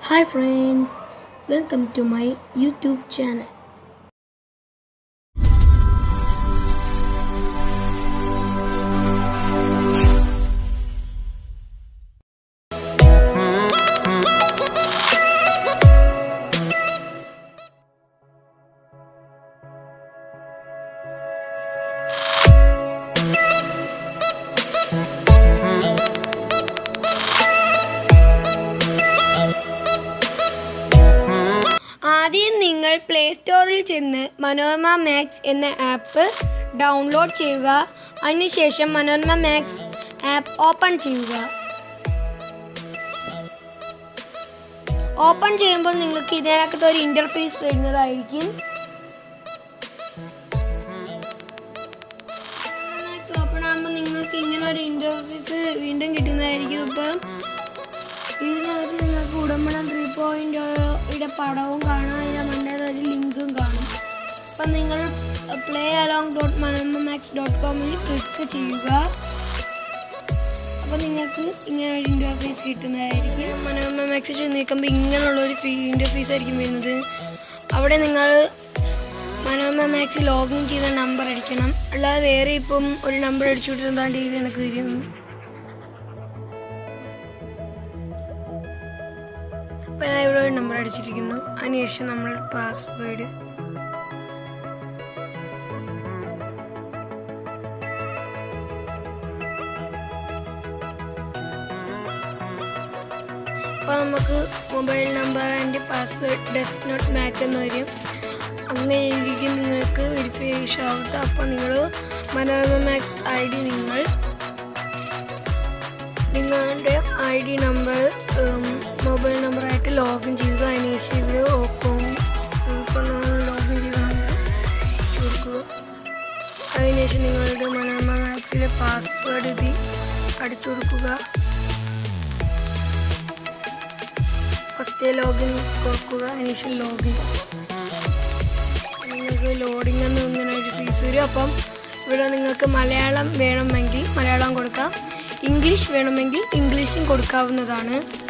Hi friends, welcome to my YouTube channel. ആദ്യം നിങ്ങൾ play സ്റ്റോറിൽ ചെന്ന് മനോരമ മാക്സ് എന്ന ആപ്പ് ഡൗൺലോഡ് ചെയ്യുക അതിനുശേഷം മനോരമ മാക്സ് ആപ്പ് ഓപ്പൺ ചെയ്യുക ഓപ്പൺ ചെയ്യുമ്പോൾ നിങ്ങൾക്ക് ഇതിനകത്ത് ഒരു ഇന്റർഫേസ് വരുന്നതായിരിക്കും മാക്സ് ഓപ്പൺ ആകുമ്പോൾ നിങ്ങൾക്ക് ഇങ്ങനെ ഒരു ഇന്റർഫേസ് വീണ്ടും കിട്ടുന്നതായിരിക്കും ഇപ്പം ഇതിനകത്ത് നിങ്ങൾക്ക് ഉടമ്പടം ത്രീ പോയിന്റ് യുടെ പടവും കാണാം അതിന്റെ മണ്ടയിൽ ഒരു ലിങ്കും കാണും അപ്പം നിങ്ങൾ play along dot Manorama max dot കോമിൽ ക്ലിക്ക് ചെയ്യുക അപ്പോൾ നിങ്ങൾക്ക് ഇങ്ങനെ ഒരു ഇൻ്റർഫേസ് കിട്ടുന്നതായിരിക്കും മനോരമ മാക്സ് ചെയ്ത് നീക്കുമ്പോൾ ഇങ്ങനെയുള്ള ഒരു ഫീ ഇൻ്റർഫേസ് ആയിരിക്കും വരുന്നത് അവിടെ നിങ്ങൾ മനോരമ മാക്സ് ലോഗിൻ ചെയ്ത നമ്പർ അടിക്കണം അല്ലാതെ വേറെ ഇപ്പം ഒരു നമ്പർ അടിച്ചുകൊണ്ടിരുന്നാണ്ട് ഇത് എനിക്ക് വരും അപ്പോൾ ഞാൻ ഇവിടെ ഒരു നമ്പർ അടിച്ചിരിക്കുന്നു അതിനുശേഷം നമ്മൾ പാസ്വേഡ് അപ്പോൾ നമുക്ക് mobile number and password does not match എന്ന് വരും അങ്ങനെ ഇരിക്കും നിങ്ങൾക്ക് വെരിഫിക്കേഷൻ ആവട്ടെ അപ്പോൾ നിങ്ങൾ മനോരമ മാക്സ് ഐ ഡി നിങ്ങൾ നിങ്ങളുടെ ഐ ഡി നമ്പർ മൊബൈൽ നമ്പറായിട്ട് ലോഗിൻ ചെയ്യുക അതിനുശേഷം ഇവിടെ ഓക്കും ഇപ്പം നമ്മൾ ലോഗിൻ ചെയ്യണമെങ്കിൽ കൊടുക്കുക അതിനുശേഷം നിങ്ങളുടെ മനോരമ മാക്സിലെ പാസ്വേഡ് ഇത് അടിച്ചു കൊടുക്കുക ഫസ്റ്റ് ലോഗിൻ കൊടുക്കുക അതിനുശേഷം ലോഗിൻ നിങ്ങൾക്ക് ലോഡിംഗ് എന്ന് ഇങ്ങനെ ഒരു ഫീസ് വരും അപ്പം ഇവിടെ നിങ്ങൾക്ക് മലയാളം വേണമെങ്കിൽ മലയാളം കൊടുക്കാം ഇംഗ്ലീഷ് വേണമെങ്കിൽ ഇംഗ്ലീഷും കൊടുക്കാവുന്നതാണ്